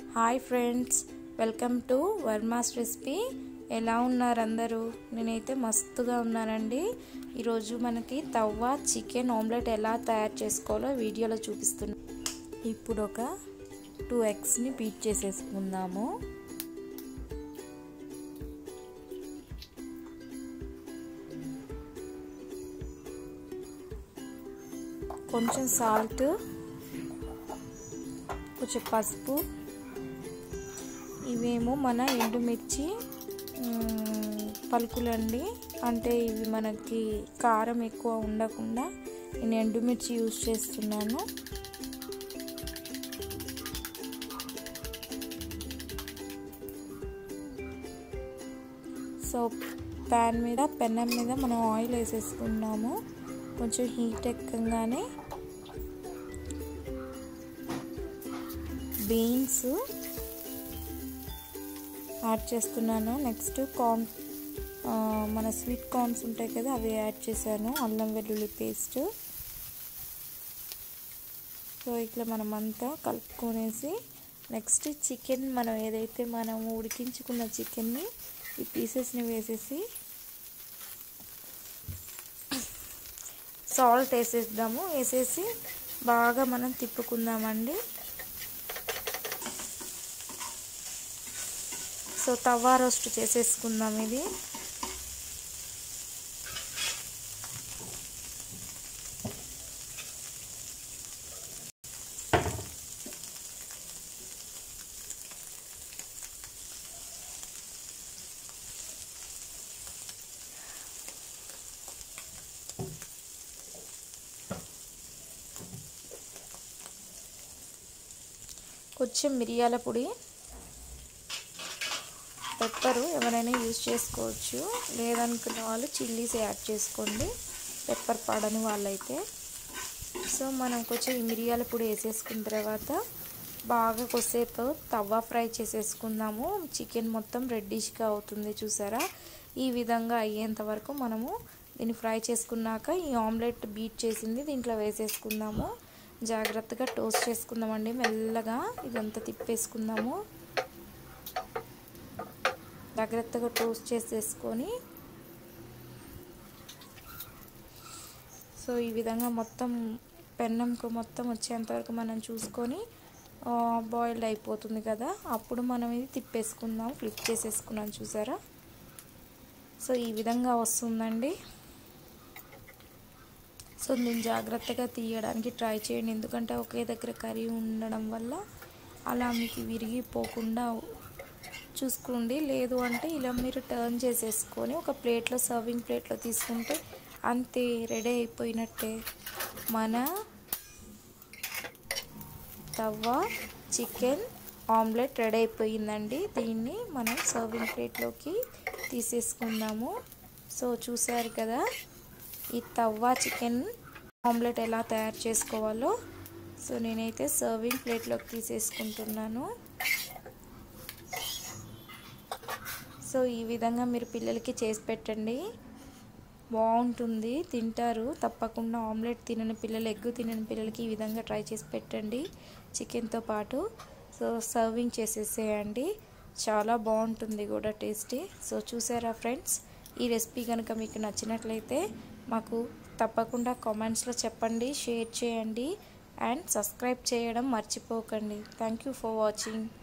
hi friends welcome to Varma's recipe ఎలా ఉన్నారు అందరూ నేనైతే మస్తుగా ఉన్నానండి ఈరోజు మనకి తవ్వ చికెన్ ఆమ్లెట్ ఎలా తయారు చేసుకోవాలో వీడియోలో చూపిస్తున్నా ఇప్పుడు ఒక టూ ఎగ్స్ని బీట్ చేసేసుకుందాము కొంచెం సాల్ట్ కొంచెం పసుపు ఇవేమో మన ఎండుమిర్చి పలుకులండి అంటే ఇవి మనకి కారం ఎక్కువ ఉండకుండా నేను ఎండుమిర్చి యూజ్ చేస్తున్నాను సో ప్యాన్ మీద పెన్నం మీద మనం ఆయిల్ వేసేసుకున్నాము కొంచెం హీట్ ఎక్కగానే బీన్స్ యాడ్ చేస్తున్నాను నెక్స్ట్ కార్న్ మన స్వీట్ కార్న్స్ ఉంటాయి కదా అవి యాడ్ చేశాను అల్లం వెల్లుల్లి పేస్ట్ సో ఇట్లా మనం అంతా కలుపుకొనేసి నెక్స్ట్ చికెన్ మనం ఏదైతే మనం ఉడికించుకున్న చికెన్ని ఈ పీసెస్ని వేసేసి సాల్ట్ వేసేద్దాము వేసేసి బాగా మనం తిప్పుకుందామండి సో తవా రోస్ట్ చేసేసుకుందాం ఇది కొంచెం మిరియాల పొడి పెప్పరు ఎవరైనా యూజ్ చేసుకోవచ్చు లేదనుకున్న వాళ్ళు చిల్లీస్ యాడ్ చేసుకోండి పెప్పర్ పడని వాళ్ళైతే సో మనం కొంచెం మిరియాల పొడి వేసేసుకున్న తర్వాత బాగా కొద్దిసేపు తవ్వ ఫ్రై చేసేసుకుందాము చికెన్ మొత్తం రెడ్డిష్గా అవుతుంది చూసారా ఈ విధంగా అయ్యేంత వరకు మనము దీన్ని ఫ్రై చేసుకున్నాక ఈ ఆమ్లెట్ బీట్ చేసింది దీంట్లో వేసేసుకుందాము జాగ్రత్తగా టోస్ట్ చేసుకుందామండి మెల్లగా ఇదంతా తిప్పేసుకుందాము జాగ్రత్తగా టోస్ట్ చేసేసుకొని సో ఈ విధంగా మొత్తం పెన్నంకు మొత్తం వచ్చేంతవరకు మనం చూసుకొని బాయిల్డ్ అయిపోతుంది కదా అప్పుడు మనం ఇది తిప్పేసుకుందాం ఫ్లిప్ చేసేసుకున్నాం చూసారా సో ఈ విధంగా వస్తుందండి సో నేను జాగ్రత్తగా తీయడానికి ట్రై చేయండి ఎందుకంటే ఒకే దగ్గర కర్రీ ఉండడం వల్ల అలా మీకు విరిగిపోకుండా చూసుకోండి లేదు అంటే ఇలా మీరు టర్న్ చేసేసుకొని ఒక ప్లేట్లో సర్వింగ్ ప్లేట్లో తీసుకుంటే అంతే రెడీ అయిపోయినట్టే మన తవ్వ చికెన్ ఆమ్లెట్ రెడీ అయిపోయిందండి దీన్ని మనం సర్వింగ్ ప్లేట్లోకి తీసేసుకుందాము సో చూసారు కదా ఈ తవ్వ చికెన్ ఆమ్లెట్ ఎలా తయారు చేసుకోవాలో సో నేనైతే సర్వింగ్ ప్లేట్లోకి తీసేసుకుంటున్నాను సో ఈ విధంగా మీరు పిల్లలకి చేసి పెట్టండి బాగుంటుంది తింటారు తప్పకుండా ఆమ్లెట్ తినని పిల్లలు ఎగ్గు తినని పిల్లలకి ఈ విధంగా ట్రై చేసి పెట్టండి చికెన్తో పాటు సో సర్వింగ్ చేసేసేయండి చాలా బాగుంటుంది కూడా టేస్టీ సో చూసారా ఫ్రెండ్స్ ఈ రెసిపీ కనుక మీకు నచ్చినట్లయితే మాకు తప్పకుండా కామెంట్స్లో చెప్పండి షేర్ చేయండి అండ్ సబ్స్క్రైబ్ చేయడం మర్చిపోకండి థ్యాంక్ యూ ఫర్ వాచింగ్